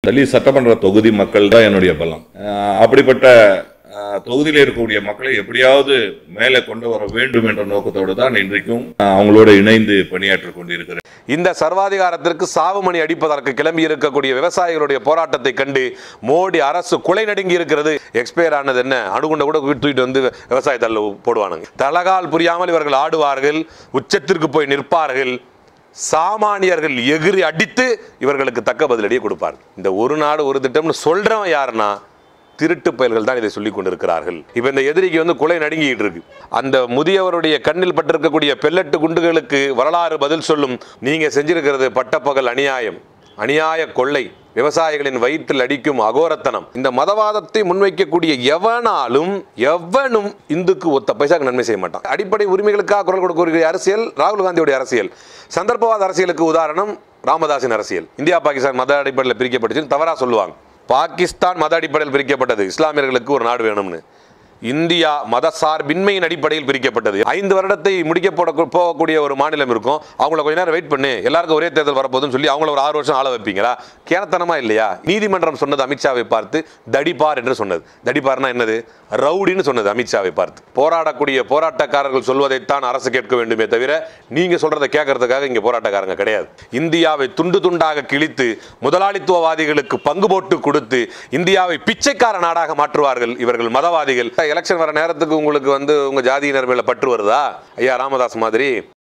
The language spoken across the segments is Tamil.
டெல்லி சட்டமன்ற தொகுதி மக்கள் தான் என்னுடைய பலம் அஹ் அப்படிப்பட்ட அஹ், தொகுதியில் இருக்கக்கூடிய மக்களை எப்படியாவது மேலே கொண்டு வர வேண்டும் என்ற நோக்கத்தோடு தான் இன்றைக்கும் அஹ், அவங்களோட இணைந்து பணியாற்றிக் கொண்டிருக்கிறேன் இந்த சர்வாதிகாரத்திற்கு சாவுமணி அடிப்பதற்கு கிளம்பி இருக்கக்கூடிய விவசாயிகளுடைய போராட்டத்தை கண்டு மோடி அரசு குலை நடுங்கி இருக்கிறது எக்ஸ்பயர் ஆனது என்ன அணுகுண்ட கூட தூக்கிட்டு வந்து விவசாயத்தில் போடுவானுங்க தலகால் புரியாமல் இவர்கள் ஆடுவார்கள் உச்சத்திற்கு போய் நிற்பார்கள் சாமானியர்கள் எகிரி அடித்து இவர்களுக்கு தக்க பதிலடியை கொடுப்பார்கள் இந்த ஒரு நாடு ஒரு திட்டம்னு சொல்றவன் யாருன்னா திருட்டு பயல்கள் தான் இதை சொல்லிக் கொண்டிருக்கிறார்கள் இப்போ இந்த எதிரிக்கு வந்து குலை நடுங்கிட்டு இருக்கு அந்த முதியவருடைய கண்ணில் பட்டிருக்கக்கூடிய பெல்லட்டு குண்டுகளுக்கு வரலாறு பதில் சொல்லும் நீங்க செஞ்சிருக்கிறது பட்டப்பகல் அநியாயம் அநியாய கொள்ளை விவசாயிகளின் வயிற்றில் அடிக்கும் அகோரத்தனம் இந்த மதவாதத்தை முன்வைக்கக்கூடிய எவனாலும் எவனும் இந்துக்கு ஒத்த பைசாக்கு நன்மை செய்ய மாட்டான் அடிப்படை உரிமைகளுக்காக குரல் கொடுக்கக்கூடிய அரசியல் ராகுல் காந்தியுடைய அரசியல் சந்தர்ப்பவாத அரசியலுக்கு உதாரணம் ராமதாஸின் அரசியல் இந்தியா பாகிஸ்தான் மத அடிப்படையில் பிரிக்கப்பட்டுச்சுன்னு தவறா சொல்லுவாங்க பாகிஸ்தான் மத அடிப்படையில் பிரிக்கப்பட்டது இஸ்லாமியர்களுக்கு ஒரு நாடு வேணும்னு இந்தியா மதசார்பின்மையின் அடிப்படையில் பிரிக்கப்பட்டது ஐந்து வருடத்தை முடிக்க போட போகக்கூடிய ஒரு மாநிலம் இருக்கும் அவங்கள கொஞ்ச நேரம் வெயிட் பண்ணு எல்லாருக்கும் ஒரே தேர்தல் வரப்போகுதுன்னு சொல்லி அவங்கள ஒரு ஆறு வருஷம் ஆள வைப்பீங்களா கேனத்தனமா இல்லையா நீதிமன்றம் சொன்னது அமித்ஷாவை பார்த்து தடிபார் என்று சொன்னது தடிபார்னா என்னது ரவுடின்னு சொன்னது அமித்ஷாவை பார்த்து போராடக்கூடிய போராட்டக்காரர்கள் சொல்வதைத்தான் அரசு கேட்க வேண்டுமே தவிர நீங்க சொல்றதை கேட்கறதுக்காக இங்க போராட்டக்காரங்க கிடையாது இந்தியாவை துண்டு துண்டாக கிழித்து முதலாளித்துவவாதிகளுக்கு பங்கு போட்டு கொடுத்து இந்தியாவை பிச்சைக்கார நாடாக மாற்றுவார்கள் இவர்கள் மதவாதிகள் எலெக்ஷன் வர நேரத்துக்கு உங்களுக்கு வந்து உங்க ஜாதியினர் மேல பற்று வருதா ஐயா ராமதாஸ் மாதிரி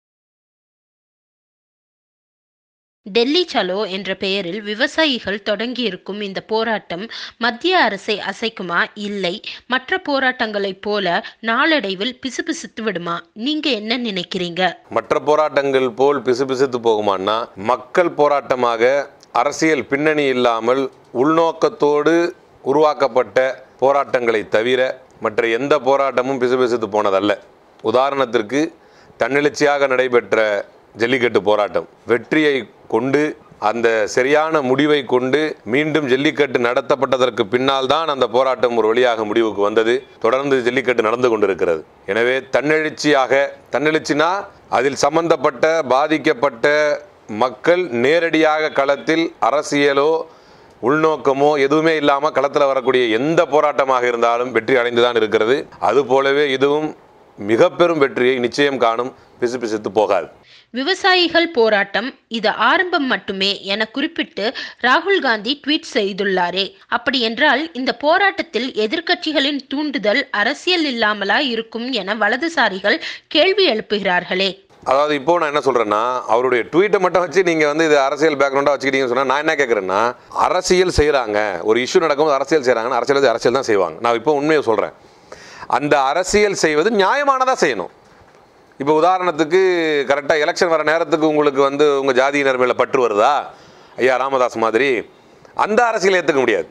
டெல்லி சலோ என்ற பெயரில் விவசாயிகள் தொடங்கியிருக்கும் இந்த போராட்டம் மத்திய அரசை அசைக்குமா இல்லை மற்ற போராட்டங்களைப் போல நாளடைவில் பிசுபிசுத்து விடுமா நீங்க என்ன நினைக்கிறீங்க மற்ற போராட்டங்கள் போல் பிசுபிசுத்து போகுமான்னா மக்கள் போராட்டமாக அரசியல் பின்னணி இல்லாமல் உள்நோக்கத்தோடு உருவாக்கப்பட்ட போராட்டங்களை தவிர மற்ற எந்த போராட்டமும் பிசுபிசுத்து போனதல்ல உதாரணத்திற்கு தன்னெழுச்சியாக நடைபெற்ற ஜல்லிக்கட்டு போராட்டம் வெற்றியை கொண்டு அந்த சரியான முடிவை கொண்டு மீண்டும் ஜல்லிக்கட்டு நடத்தப்பட்டதற்கு பின்னால் தான் அந்த போராட்டம் ஒரு வழியாக முடிவுக்கு வந்தது தொடர்ந்து ஜல்லிக்கட்டு நடந்து கொண்டிருக்கிறது எனவே தன்னெழுச்சியாக தன்னெழுச்சினா அதில் சம்பந்தப்பட்ட பாதிக்கப்பட்ட மக்கள் நேரடியாக களத்தில் அரசியலோ உள்நோக்கமோ எதுவுமே இல்லாமல் களத்தில் வரக்கூடிய எந்த போராட்டமாக இருந்தாலும் வெற்றி அடைந்து தான் இருக்கிறது அது போலவே இதுவும் மிக பெரும் வெற்றியை நிச்சயம் காணும் பிசுபிசுத்து போகாது விவசாயிகள் போராட்டம் இது ஆரம்பம் மட்டுமே என குறிப்பிட்டு ராகுல் காந்தி ட்வீட் செய்துள்ளாரே அப்படி என்றால் இந்த போராட்டத்தில் எதிர்க்கட்சிகளின் தூண்டுதல் அரசியல் இல்லாமலா இருக்கும் என வலதுசாரிகள் கேள்வி எழுப்புகிறார்களே அதாவது இப்போ நான் என்ன சொல்றேன்னா அவருடைய ட்வீட்டை மட்டும் வச்சு நீங்க வந்து இது அரசியல் பேக்ரவுண்டா வச்சுக்கிட்டீங்கன்னு சொன்னா நான் என்ன கேட்கறேன்னா அரசியல் செய்றாங்க ஒரு இஷ்யூ நடக்கும்போது அரசியல் செய்றாங்கன்னா அரசியல் வந்து அரசியல் தான் செய்வாங்க நான் இப்போ உண்மையை சொல்றேன் அந்த அரசியல் செய்வது நியாயமானதா செய்யணும் இப்போ உதாரணத்துக்கு கரெக்டாக எலெக்ஷன் வர நேரத்துக்கு உங்களுக்கு வந்து உங்கள் ஜாதியினர் மேலே பற்று வருதா ஐயா ராமதாஸ் மாதிரி அந்த அரசியலை ஏற்றுக்க முடியாது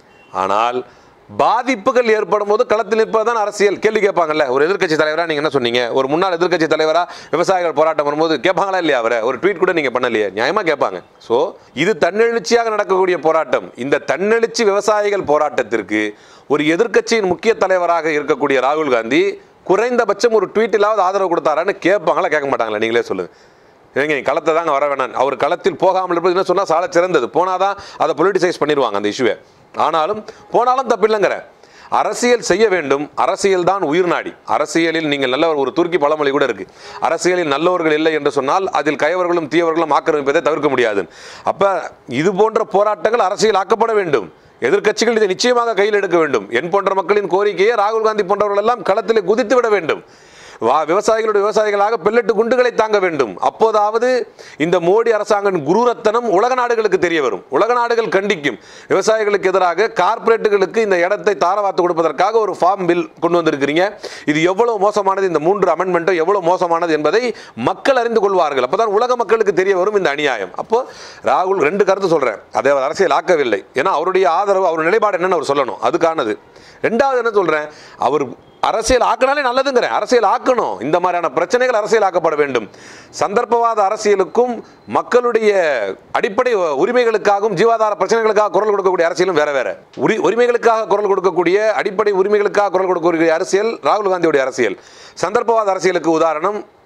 ஆனால் பாதிப்புகள் ஏற்படும் போது களத்தில் நிற்பதுதான் அரசியல் கேள்வி கேட்பாங்கல்ல ஒரு எதிர்க்கட்சி தலைவரா நீங்க என்ன சொன்னீங்க ஒரு முன்னாள் எதிர்க்கட்சி தலைவரா விவசாயிகள் போராட்டம் வரும்போது கேட்பாங்களா இல்லையா அவரை ஒரு ட்வீட் கூட நீங்க பண்ணலையே நியாயமா கேட்பாங்க ஸோ இது தன்னெழுச்சியாக நடக்கக்கூடிய போராட்டம் இந்த தன்னெழுச்சி விவசாயிகள் போராட்டத்திற்கு ஒரு எதிர்க்கட்சியின் முக்கிய தலைவராக இருக்கக்கூடிய ராகுல் காந்தி குறைந்தபட்சம் ஒரு ட்வீட்டிலாவது ஆதரவு கொடுத்தாரான்னு கேட்பாங்களா கேட்க மாட்டாங்களா நீங்களே சொல்லுங்க ஏங்க நீ களத்தை தாங்க வர வேணாம் அவர் களத்தில் போகாமல் இருப்பது என்ன சொன்னால் சால சிறந்தது போனாதான் அதை பொலிட்டிசைஸ் பண்ணிடுவாங்க அந்த இஷ்யூவை ஆனாலும் போனாலும் தப்பில்லைங்கிற அரசியல் செய்ய வேண்டும் அரசியல் தான் உயிர் நாடி அரசியலில் நீங்கள் நல்ல ஒரு துருக்கி பழமொழி கூட இருக்கு அரசியலில் நல்லவர்கள் இல்லை என்று சொன்னால் அதில் கயவர்களும் தீயவர்களும் ஆக்கிரமிப்பதை தவிர்க்க முடியாது அப்ப இது போன்ற போராட்டங்கள் அரசியல் ஆக்கப்பட வேண்டும் எதிர்க்கட்சிகள் இதை நிச்சயமாக கையில் எடுக்க வேண்டும் என் போன்ற மக்களின் கோரிக்கையை ராகுல் காந்தி போன்றவர்கள் எல்லாம் களத்தில் குதித்து விட வேண்டும் வா விவசாயிகளுடைய விவசாயிகளாக பெல்லட்டு குண்டுகளை தாங்க வேண்டும் அப்போதாவது இந்த மோடி அரசாங்கம் குருரத்தனம் உலக நாடுகளுக்கு தெரிய வரும் உலக நாடுகள் கண்டிக்கும் விவசாயிகளுக்கு எதிராக கார்ப்பரேட்டுகளுக்கு இந்த இடத்தை தாரவாத்து கொடுப்பதற்காக ஒரு ஃபார்ம் பில் கொண்டு வந்திருக்கிறீங்க இது எவ்வளவு மோசமானது இந்த மூன்று அமெண்ட்மெண்ட்டும் எவ்வளவு மோசமானது என்பதை மக்கள் அறிந்து கொள்வார்கள் அப்பதான் உலக மக்களுக்கு தெரிய வரும் இந்த அநியாயம் அப்போ ராகுல் ரெண்டு கருத்து சொல்றேன் அதை அவர் அரசியல் ஆக்கவில்லை ஏன்னா அவருடைய ஆதரவு அவர் நிலைப்பாடு என்னன்னு அவர் சொல்லணும் அதுக்கானது ரெண்டாவது என்ன சொல்றேன் அவர் அரசியல் ஆக்கினாலே நல்லதுங்கிறேன் அரசியல் ஆக்கணும் இந்த மாதிரியான பிரச்சனைகள் அரசியல் ஆக்கப்பட வேண்டும் சந்தர்ப்பவாத அரசியலுக்கும் மக்களுடைய அடிப்படை உரிமைகளுக்காகவும் ஜீவாதார பிரச்சனைகளுக்காக குரல் கொடுக்கக்கூடிய அரசியலும் வேற வேற உரி உரிமைகளுக்காக குரல் கொடுக்கக்கூடிய அடிப்படை உரிமைகளுக்காக குரல் கொடுக்கக்கூடிய அரசியல் ராகுல் காந்தியுடைய அரசியல் சந்தர்ப்பவாத அரசியலுக்கு உதாரணம்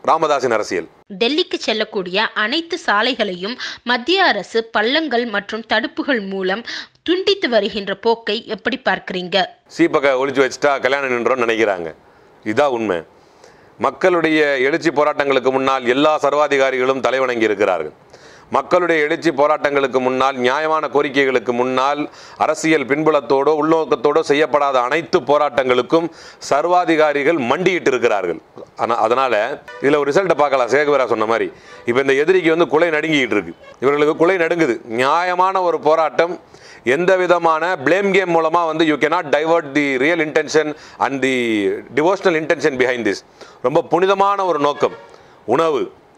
ராமதாஸின் அரசியல் டெல்லிக்கு செல்லக்கூடிய அனைத்து சாலைகளையும் மத்திய அரசு பள்ளங்கள் மற்றும் தடுப்புகள் மூலம் துண்டித்து வருகின்ற போக்கை எப்படி பார்க்கிறீங்க சீப்பக்க ஒழிச்சு வச்சுட்டா கல்யாணம் நின்றோம்னு நினைக்கிறாங்க இதுதான் உண்மை மக்களுடைய எழுச்சி போராட்டங்களுக்கு முன்னால் எல்லா சர்வாதிகாரிகளும் தலைவணங்கி இருக்கிறார்கள் மக்களுடைய எழுச்சி போராட்டங்களுக்கு முன்னால் நியாயமான கோரிக்கைகளுக்கு முன்னால் அரசியல் பின்புலத்தோடோ உள்நோக்கத்தோடோ செய்யப்படாத அனைத்து போராட்டங்களுக்கும் சர்வாதிகாரிகள் மண்டியிட்டு இருக்கிறார்கள் ஆனால் அதனால இதில் ஒரு ரிசல்ட்டை பார்க்கலாம் சேகவரா சொன்ன மாதிரி இப்போ இந்த எதிரிக்கு வந்து குலை நடுங்கிட்டு இருக்கு இவர்களுக்கு குலை நடுங்குது நியாயமான ஒரு போராட்டம் எந்த விதமான blame கேம் மூலமாக வந்து you cannot divert the real intention and the devotional intention behind this ரொம்ப புனிதமான ஒரு நோக்கம் உணவு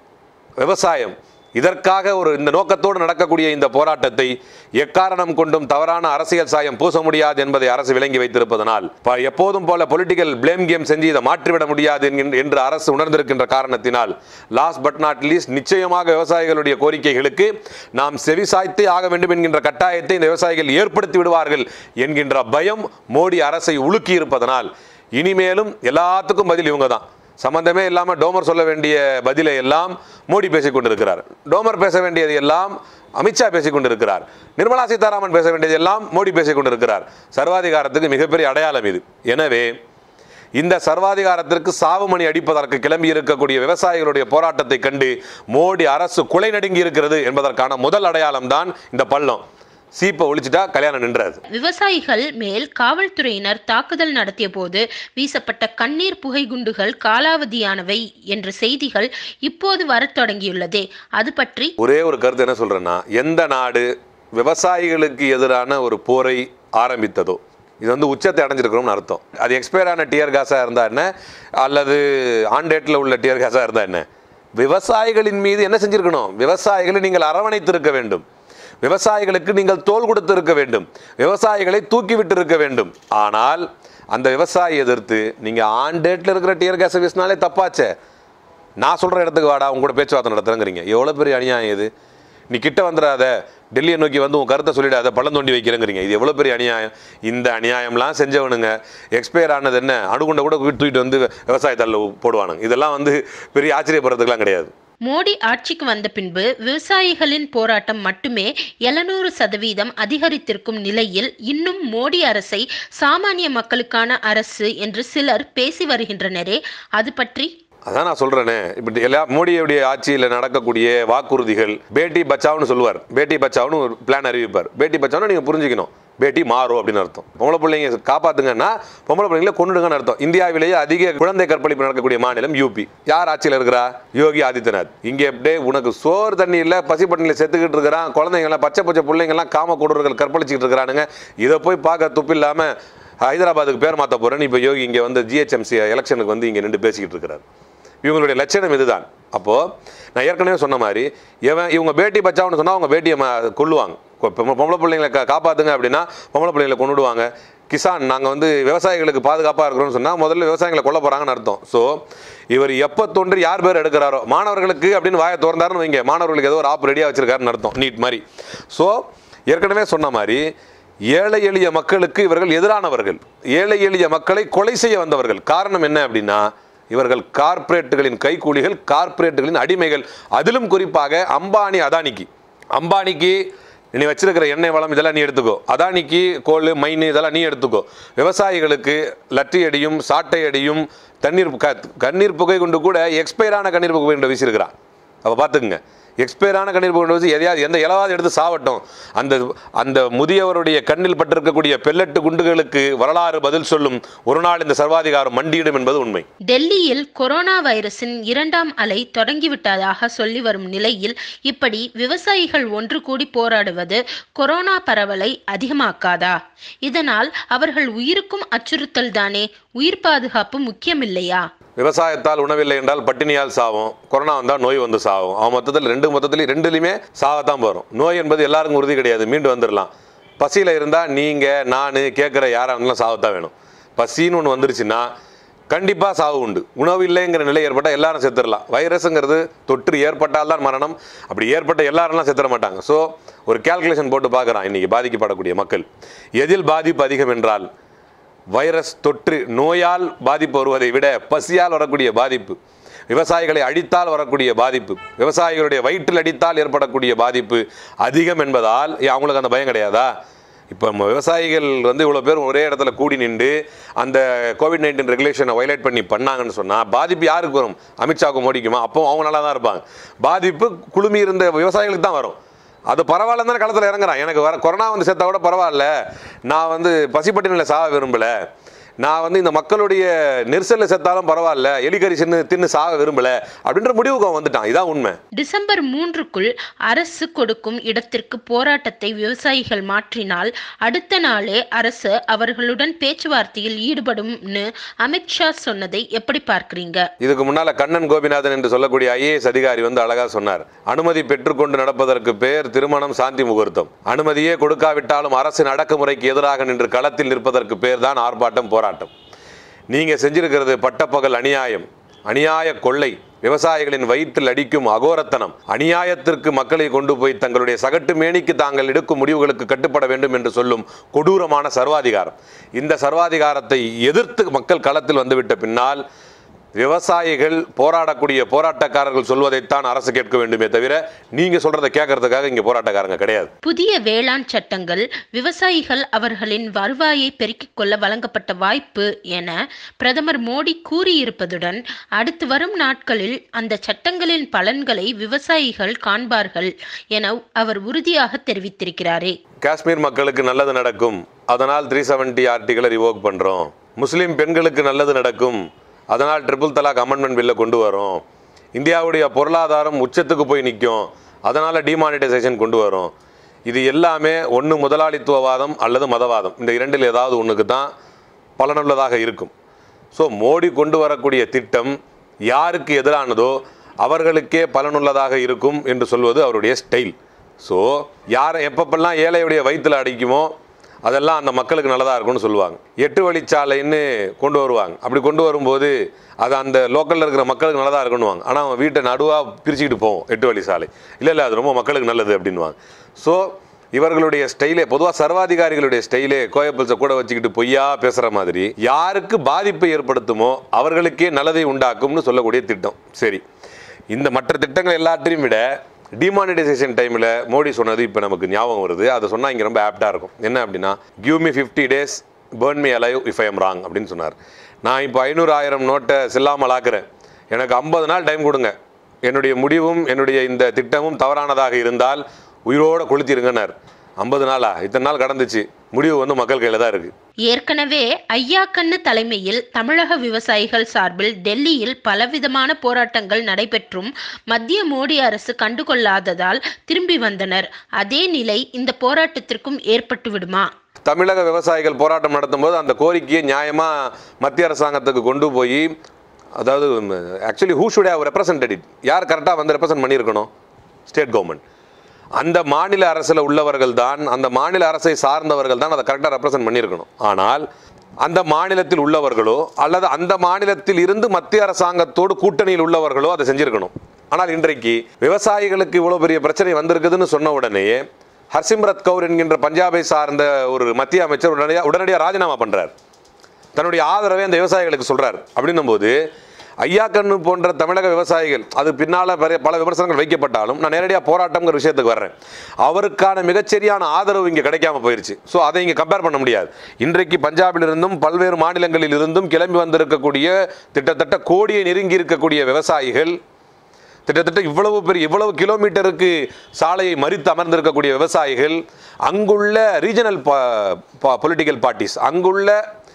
விவசாயம் இதற்காக ஒரு இந்த நோக்கத்தோடு நடக்கக்கூடிய இந்த போராட்டத்தை எக்காரணம் கொண்டும் தவறான அரசியல் சாயம் பூச முடியாது என்பதை அரசு விளங்கி வைத்திருப்பதனால் ப- எப்போதும் போல பொலிட்டிக்கல் blame கேம் செஞ்சு இதை மாற்றிவிட முடியாது என்கின்ற- என்று அரசு உணர்ந்திருக்கின்ற காரணத்தினால் லாஸ்ட் பட் நாட் லீஸ்ட் நிச்சயமாக விவசாயிகளுடைய கோரிக்கைகளுக்கு நாம் செவிசாய்த்தே ஆக வேண்டும் என்கின்ற கட்டாயத்தை இந்த விவசாயிகள் ஏற்படுத்தி விடுவார்கள் என்கின்ற பயம் மோடி அரசை உலுக்கி இருப்பதனால் இனிமேலும் எல்லாத்துக்கும் பதில் இவங்க தான் சம்பந்தமே இல்லாமல் டோமர் சொல்ல வேண்டிய பதிலை எல்லாம் மோடி பேசிக் கொண்டிருக்கிறார் டோமர் பேச வேண்டியது எல்லாம் அமித்ஷா பேசிக் கொண்டிருக்கிறார் நிர்மலா சீதாராமன் பேச வேண்டியது எல்லாம் மோடி பேசிக் கொண்டிருக்கிறார் சர்வாதிகாரத்துக்கு மிகப்பெரிய அடையாளம் இது எனவே இந்த சர்வாதிகாரத்திற்கு சாவுமணி அடிப்பதற்கு கிளம்பி இருக்கக்கூடிய விவசாயிகளுடைய போராட்டத்தை கண்டு மோடி அரசு குலை நடுங்கி இருக்கிறது என்பதற்கான முதல் அடையாளம் தான் இந்த பள்ளம் சீப்பை ஒழிச்சிட்டா கல்யாணம் நின்றாது விவசாயிகள் மேல் காவல்துறையினர் தாக்குதல் நடத்திய போது வீசப்பட்ட கண்ணீர் புகை குண்டுகள் காலாவதியானவை என்ற செய்திகள் இப்போது வரத் தொடங்கியுள்ளதே அது பற்றி ஒரே ஒரு கருத்து என்ன சொல்றேன்னா எந்த நாடு விவசாயிகளுக்கு எதிரான ஒரு போரை ஆரம்பித்ததோ இது வந்து உச்சத்தை அடைஞ்சிருக்கிறோம்னு அர்த்தம் அது எக்ஸ்பயர் ஆன டியர் கேஸாக இருந்தா என்ன அல்லது ஆன் டேட்டில் உள்ள டியர் கேஸாக இருந்தா என்ன விவசாயிகளின் மீது என்ன செஞ்சிருக்கணும் விவசாயிகளை நீங்கள் அரவணைத்திருக்க வேண்டும் விவசாயிகளுக்கு நீங்கள் தோல் கொடுத்து இருக்க வேண்டும் விவசாயிகளை தூக்கிவிட்டு இருக்க வேண்டும் ஆனால் அந்த விவசாயி எதிர்த்து நீங்க ஆன் டேட்ல இருக்கிற டியர் கேஸ் வீசினாலே தப்பாச்சே நான் சொல்ற இடத்துக்கு வாடா உங்க கூட பேச்சுவார்த்தை நடத்துறேங்கிறீங்க எவ்வளவு பெரிய அநியாயம் இது நீ கிட்ட வந்துடாத டெல்லியை நோக்கி வந்து உன் கருத்தை சொல்லிடாத பள்ளம் தோண்டி வைக்கிறேங்கிறீங்க இது எவ்வளவு பெரிய அநியாயம் இந்த அநியாயம்லாம் செஞ்சவனுங்க எக்ஸ்பயர் ஆனது என்ன அணுகுண்ட கூட தூக்கிட்டு வந்து விவசாயத்தால் போடுவானுங்க இதெல்லாம் வந்து பெரிய ஆச்சரியப்படுறதுக்கெல்லாம் கிடையாது மோடி ஆட்சிக்கு வந்த பின்பு விவசாயிகளின் போராட்டம் மட்டுமே எழுநூறு சதவீதம் அதிகரித்திருக்கும் நிலையில் இன்னும் மோடி அரசை சாமானிய மக்களுக்கான அரசு என்று சிலர் பேசி வருகின்றனரே அது பற்றி அதான் நான் சொல்றேனே இப்படி எல்லா மோடியுடைய ஆட்சியில் நடக்கக்கூடிய வாக்குறுதிகள் பேட்டி பச்சாவ்னு சொல்லுவார் பேட்டி பச்சாவ்னு ஒரு பிளான் அறிவிப்பார் பேட்டி பச்சாவ்னு நீங்க புரிஞ்சுக்கணும் பேட்டி மாறும் அப்படின்னு அர்த்தம் பொம்பளை பிள்ளைங்க காப்பாத்துங்கன்னா பொம்பளை பிள்ளைங்கள கொண்டுடுங்கன்னு அர்த்தம் இந்தியாவிலேயே அதிக குழந்தை கற்பழிப்பு நடக்கக்கூடிய மாநிலம் யூபி யார் ஆட்சியில் இருக்கிறா யோகி ஆதித்யநாத் இங்க எப்படியே உனக்கு சோறு தண்ணி இல்ல பசி பட்டினியில் செத்துக்கிட்டு இருக்கிறான் குழந்தைங்களாம் பச்சை பச்சை பிள்ளைங்கெல்லாம் காம கொடூரர்கள் கற்பழிச்சிக்கிட்டு இருக்கிறானுங்க இதை போய் பார்க்க துப்பு இல்லாம ஹைதராபாத்துக்கு பேர் மாத்த போறேன்னு இப்போ யோகி இங்க வந்து ஜிஹெச்எம்சி எலெக்ஷனுக்கு வந்து இங்க நின்று பேசிக்கிட்டு இருக்கிறார் இவங்களுடைய லட்சணம் இதுதான் அப்போ நான் ஏற்கனவே சொன்ன மாதிரி இவன் இவங்க பேட்டி பச்சாவுன்னு சொன்னா அவங்க பேட்டியை ம- கொல்லுவாங்க கொ- பொ- பொம்பளை பிள்ளைங்களை கா- காப்பாத்துங்க அப்படின்னா பொம்பளை பிள்ளைங்களை கொண்டுடுவாங்க கிசான் நாங்கள் வந்து விவசாயிகளுக்கு பாதுகாப்பாக இருக்கிறோம்னு சொன்னால் முதல்ல விவசாயிகளை கொல்ல போகிறாங்கன்னு அர்த்தம் ஸோ இவர் எப்போ தோன்றி யார் பேர் எடுக்கிறாரோ மாணவர்களுக்கு அப்படின்னு வாயை திறந்தாருன்னு வைங்க மாணவர்களுக்கு ஏதோ ஒரு ஆப் ரெடியாக வச்சிருக்காருன்னு அர்த்தம் நீட் மாதிரி ஸோ ஏற்கனவே சொன்ன மாதிரி ஏழை எளிய மக்களுக்கு இவர்கள் எதிரானவர்கள் ஏழை எளிய மக்களை கொலை செய்ய வந்தவர்கள் காரணம் என்ன அப்படின்னா இவர்கள் கார்ப்பரேட்டுகளின் கைக்கூலிகள் கார்ப்பரேட்டுகளின் அடிமைகள் அதிலும் குறிப்பாக அம்பானி அதானிக்கு அம்பானிக்கு நீ வச்சிருக்கிற எண்ணெய் வளம் இதெல்லாம் நீ எடுத்துக்கோ அதானிக்கு கோல் மைன் இதெல்லாம் நீ எடுத்துக்கோ விவசாயிகளுக்கு லட்டி அடியும் சாட்டை அடியும் தண்ணீர் க- கண்ணீர் புகை கொண்டு கூட எக்ஸ்பயரான கண்ணீர் புகை கொண்டு வீசியிருக்கிறான் அப்போ பார்த்துக்குங்க எக்ஸ்பயரான கண்ணீர் புகை கொண்டு வச்சு எதையாவது எந்த இலவாது எடுத்து சாவட்டும் அந்த அந்த முதியவருடைய கண்ணில் பட்டிருக்கக்கூடிய பெல்லட்டு குண்டுகளுக்கு வரலாறு பதில் சொல்லும் ஒரு நாள் இந்த சர்வாதிகாரம் மண்டியிடும் என்பது உண்மை டெல்லியில் கொரோனா வைரஸின் இரண்டாம் அலை தொடங்கிவிட்டதாக சொல்லி வரும் நிலையில் இப்படி விவசாயிகள் ஒன்று கூடி போராடுவது கொரோனா பரவலை அதிகமாக்காதா இதனால் அவர்கள் உயிருக்கும் அச்சுறுத்தல் தானே உயிர் பாதுகாப்பு முக்கியமில்லையா விவசாயத்தால் உணவில்லை என்றால் பட்டினியால் சாவும் கொரோனா வந்தால் நோய் வந்து சாவும் அவன் மொத்தத்தில் ரெண்டு மொத்தத்தில் ரெண்டுலையுமே சாவத்தான் போகிறோம் நோய் என்பது எல்லாருக்கும் உறுதி கிடையாது மீண்டு வந்துடலாம் பசியில் இருந்தால் நீங்கள் நான் கேட்குற யாராக இருந்தாலும் சாவத்தான் வேணும் பசின்னு ஒன்று வந்துருச்சுன்னா கண்டிப்பாக சாவு உண்டு உணவு இல்லைங்கிற நிலை ஏற்பட்டால் எல்லாரும் செத்துடலாம் வைரஸுங்கிறது தொற்று ஏற்பட்டால் தான் மரணம் அப்படி ஏற்பட்ட எல்லாரெல்லாம் செத்துற மாட்டாங்க ஸோ ஒரு கால்குலேஷன் போட்டு பார்க்குறான் இன்னைக்கு பாதிக்கப்படக்கூடிய மக்கள் எதில் பாதிப்பு அதிகம் என்றால் வைரஸ் தொற்று நோயால் பாதிப்பு வருவதை விட பசியால் வரக்கூடிய பாதிப்பு விவசாயிகளை அடித்தால் வரக்கூடிய பாதிப்பு விவசாயிகளுடைய வயிற்றில் அடித்தால் ஏற்படக்கூடிய பாதிப்பு அதிகம் என்பதால் ஏன் அவங்களுக்கு அந்த பயம் கிடையாதா இப்போ நம்ம விவசாயிகள் வந்து இவ்வளோ பேர் ஒரே இடத்துல கூடி நின்று அந்த கோவிட் நைன்டீன் ரெகுலேஷனை வயலேட் பண்ணி பண்ணாங்கன்னு சொன்னால் பாதிப்பு யாருக்கு வரும் அமித்ஷாவுக்கு மோடிக்குமா அப்போ அவங்க நல்லா தான் இருப்பாங்க பாதிப்பு குழுமி இருந்த விவசாயிகளுக்கு தான் வரும் அது பரவாயில்ல தானே களத்தில் இறங்குறான் எனக்கு வர கொரோனா வந்து சேர்த்தா கூட பரவாயில்ல நான் வந்து பசிப்பட்டினில் சாக விரும்பலை நான் வந்து இந்த மக்களுடைய நெரிசலில் செத்தாலும் பரவாயில்ல எலிக்கறி சின்ன தின்னு சாக விரும்பல அப்படின்ற முடிவுக்கு அவன் வந்துட்டான் இதான் உண்மை டிசம்பர் மூன்றுக்குள் அரசு கொடுக்கும் இடத்திற்கு போராட்டத்தை விவசாயிகள் மாற்றினால் அடுத்த நாளே அரசு அவர்களுடன் பேச்சுவார்த்தையில் ஈடுபடும்னு அமித்ஷா சொன்னதை எப்படி பார்க்கறீங்க இதுக்கு முன்னால கண்ணன் கோபிநாதன் என்று சொல்லக்கூடிய ஐஏஎஸ் அதிகாரி வந்து அழகா சொன்னார் அனுமதி பெற்றுக்கொண்டு நடப்பதற்கு பேர் திருமணம் சாந்தி முகூர்த்தம் அனுமதியே கொடுக்காவிட்டாலும் அரசின் அடக்குமுறைக்கு எதிராக நின்று களத்தில் நிற்பதற்கு பேர் தான் ஆர்ப்பாட்டம் போராட்டம் நீங்க செஞ்சிருக்கிறது பட்டப்பகல் அநியாயம் அநியாய கொள்ளை விவசாயிகளின் வயிற்றில் அடிக்கும் அகோரத்தனம் அநியாயத்திற்கு மக்களை கொண்டு போய் தங்களுடைய சகட்டு மேனிக்கு தாங்கள் எடுக்கும் முடிவுகளுக்கு கட்டுப்பட வேண்டும் என்று சொல்லும் கொடூரமான சர்வாதிகாரம் இந்த சர்வாதிகாரத்தை எதிர்த்து மக்கள் களத்தில் வந்துவிட்ட பின்னால் விவசாயிகள் போராடக்கூடிய போராட்டக்காரர்கள் சொல்வதைத்தான் அரசு கேட்க வேண்டுமே தவிர நீங்க சொல்றதை கேட்கறதுக்காக இங்க போராட்டக்காரங்க கிடையாது புதிய வேளாண் சட்டங்கள் விவசாயிகள் அவர்களின் வருவாயை பெருக்கிக் கொள்ள வழங்கப்பட்ட வாய்ப்பு என பிரதமர் மோடி கூறியிருப்பதுடன் அடுத்து வரும் நாட்களில் அந்த சட்டங்களின் பலன்களை விவசாயிகள் காண்பார்கள் என அவர் உறுதியாக தெரிவித்திருக்கிறாரே காஷ்மீர் மக்களுக்கு நல்லது நடக்கும் அதனால் த்ரீ செவன்டி ஆர்டிகளை ரிவோக் பண்றோம் முஸ்லீம் பெண்களுக்கு நல்லது நடக்கும் அதனால் ட்ரிபிள் தலாக் அமெண்ட்மெண்ட் பில்லை கொண்டு வரோம் இந்தியாவுடைய பொருளாதாரம் உச்சத்துக்கு போய் நிற்கும் அதனால் டிமானிட்டைசேஷன் கொண்டு வரும் இது எல்லாமே ஒன்று முதலாளித்துவவாதம் அல்லது மதவாதம் இந்த இரண்டில் ஏதாவது ஒன்றுக்கு தான் பலனுள்ளதாக இருக்கும் ஸோ மோடி கொண்டு வரக்கூடிய திட்டம் யாருக்கு எதிரானதோ அவர்களுக்கே பலனுள்ளதாக இருக்கும் என்று சொல்வது அவருடைய ஸ்டைல் ஸோ யாரை எப்பப்பெல்லாம் ஏழையுடைய வயிற்றில் அடிக்குமோ அதெல்லாம் அந்த மக்களுக்கு நல்லதாக இருக்கும்னு சொல்லுவாங்க எட்டு வழிச்சாலைன்னு கொண்டு வருவாங்க அப்படி கொண்டு வரும்போது அது அந்த லோக்கலில் இருக்கிற மக்களுக்கு நல்லதாக இருக்குன்னுவாங்க ஆனால் அவன் வீட்டை நடுவாக பிரிச்சுக்கிட்டு போவோம் எட்டு வழி சாலை இல்லை இல்லை அது ரொம்ப மக்களுக்கு நல்லது அப்படின்வாங்க ஸோ இவர்களுடைய ஸ்டைலே பொதுவாக சர்வாதிகாரிகளுடைய ஸ்டைலே கோயப்பிள்ஸை கூட வச்சுக்கிட்டு பொய்யா பேசுகிற மாதிரி யாருக்கு பாதிப்பை ஏற்படுத்துமோ அவர்களுக்கே நல்லதை உண்டாக்கும்னு சொல்லக்கூடிய திட்டம் சரி இந்த மற்ற திட்டங்கள் எல்லாத்தையும் விட டிமானிட்டைசேஷன் டைமில் மோடி சொன்னது இப்போ நமக்கு ஞாபகம் வருது அதை சொன்னால் இங்கே ரொம்ப ஆப்டாக இருக்கும் என்ன அப்படின்னா give me fifty days burn me alive if I am wrong அப்படின்னு சொன்னார் நான் இப்போ ஐநூறு ஆயிரம் நோட்டை செல்லாமல் ஆக்குறேன் எனக்கு ஐம்பது நாள் டைம் கொடுங்க என்னுடைய முடிவும் என்னுடைய இந்த திட்டமும் தவறானதாக இருந்தால் உயிரோட கொளுத்திருங்கன்னார் ஐம்பது நாளா இத்தனை நாள் கடந்துச்சு முடிவு வந்து மக்கள் கையில் தான் இருக்குது ஏற்கனவே ஐயா கண்ணு தலைமையில் தமிழக விவசாயிகள் சார்பில் டெல்லியில் பலவிதமான போராட்டங்கள் நடைபெற்றும் மத்திய மோடி அரசு கண்டுகொள்ளாததால் திரும்பி வந்தனர் அதே நிலை இந்த போராட்டத்திற்கும் ஏற்பட்டு விடுமா தமிழக விவசாயிகள் போராட்டம் நடத்தும்போது அந்த கோரிக்கையை நியாயமாக மத்திய அரசாங்கத்துக்கு கொண்டு போய் அதாவது actually who should have represented யார் கரெக்டாக வந்து ரெப்ரசன்ட் பண்ணியிருக்கணும் ஸ்டேட் கவர்மெண்ட் அந்த மாநில அரசில் உள்ளவர்கள் தான் அந்த மாநில அரசை சார்ந்தவர்கள் தான் அதை கரெக்டாக ரெப்ரசன்ட் பண்ணியிருக்கணும் ஆனால் அந்த மாநிலத்தில் உள்ளவர்களோ அல்லது அந்த மாநிலத்தில் இருந்து மத்திய அரசாங்கத்தோடு கூட்டணியில் உள்ளவர்களோ அதை செஞ்சிருக்கணும் ஆனால் இன்றைக்கு விவசாயிகளுக்கு இவ்வளோ பெரிய பிரச்சனை வந்திருக்குதுன்னு சொன்ன உடனேயே ஹர்சிம்ரத் கவுர் என்கின்ற பஞ்சாபை சார்ந்த ஒரு மத்திய அமைச்சர் உடனடியாக உடனடியாக ராஜினாமா பண்ணுறார் தன்னுடைய ஆதரவை அந்த விவசாயிகளுக்கு சொல்றார் அப்படின்னும் போது ஐயா கண்ணு போன்ற தமிழக விவசாயிகள் அது பின்னால் பல விமர்சனங்கள் வைக்கப்பட்டாலும் நான் நேரடியாக போராட்டம்ங்கிற விஷயத்துக்கு வர்றேன் அவருக்கான மிகச்சரியான ஆதரவு இங்கே கிடைக்காம போயிருச்சு ஸோ அதை இங்கே கம்பேர் பண்ண முடியாது இன்றைக்கு பஞ்சாபிலிருந்தும் பல்வேறு மாநிலங்களில் இருந்தும் கிளம்பி வந்திருக்கக்கூடிய கிட்டத்தட்ட கோடியை நெருங்கி இருக்கக்கூடிய விவசாயிகள் கிட்டத்தட்ட இவ்வளவு பெரிய இவ்வளவு கிலோமீட்டருக்கு சாலையை மறித்து அமர்ந்திருக்கக்கூடிய விவசாயிகள் அங்குள்ள ரீஜனல் பொலிட்டிக்கல் பார்ட்டிஸ் அங்குள்ள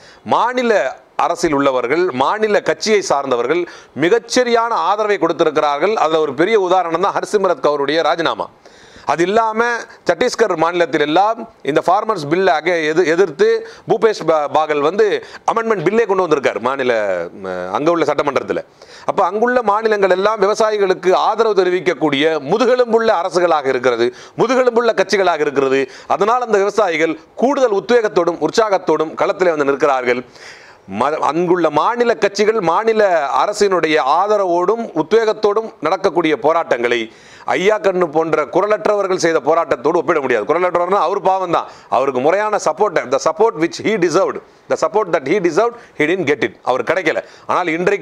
மாநில அரசில் உள்ளவர்கள் மாநில கட்சியை சார்ந்தவர்கள் மிகச்சரியான ஆதரவை கொடுத்திருக்கிறார்கள் அதில் ஒரு பெரிய உதாரணம் தான் ஹர்சிம்ரத் கவுருடைய ராஜினாமா அது இல்லாமல் சத்தீஸ்கர் மாநிலத்தில் எல்லாம் இந்த ஃபார்மர்ஸ் பில்லை அக எது எதிர்த்து பூபேஷ் பா- பாகல் வந்து அமெண்ட்மெண்ட் பில்லே கொண்டு வந்திருக்கார் மாநில அங்கே உள்ள சட்டமன்றத்தில் அப்போ அங்குள்ள மாநிலங்கள் எல்லாம் விவசாயிகளுக்கு ஆதரவு தெரிவிக்கக்கூடிய முதுகெலும்புள்ள அரசுகளாக இருக்கிறது முதுகெலும்புள்ள கட்சிகளாக இருக்கிறது அதனால் அந்த விவசாயிகள் கூடுதல் உத்வேகத்தோடும் உற்சாகத்தோடும் களத்தில் வந்து நிற்கிறார்கள் ம- அங்குள்ள மாநில கட்சிகள் மாநில அரசினுடைய ஆதரவோடும் உத்வேகத்தோடும் நடக்கக்கூடிய போராட்டங்களை ஐயா கண்ணு போன்ற குரலற்றவர்கள் செய்த போராட்டத்தோடு ஒப்பிட முடியாது குரலற்றவர்னா அவர் பாவம் தான் அவருக்கு முறையான support the support which he deserved the support that he deserved he didn't get it அவர் கிடைக்கல ஆனால் இன்றைக்கு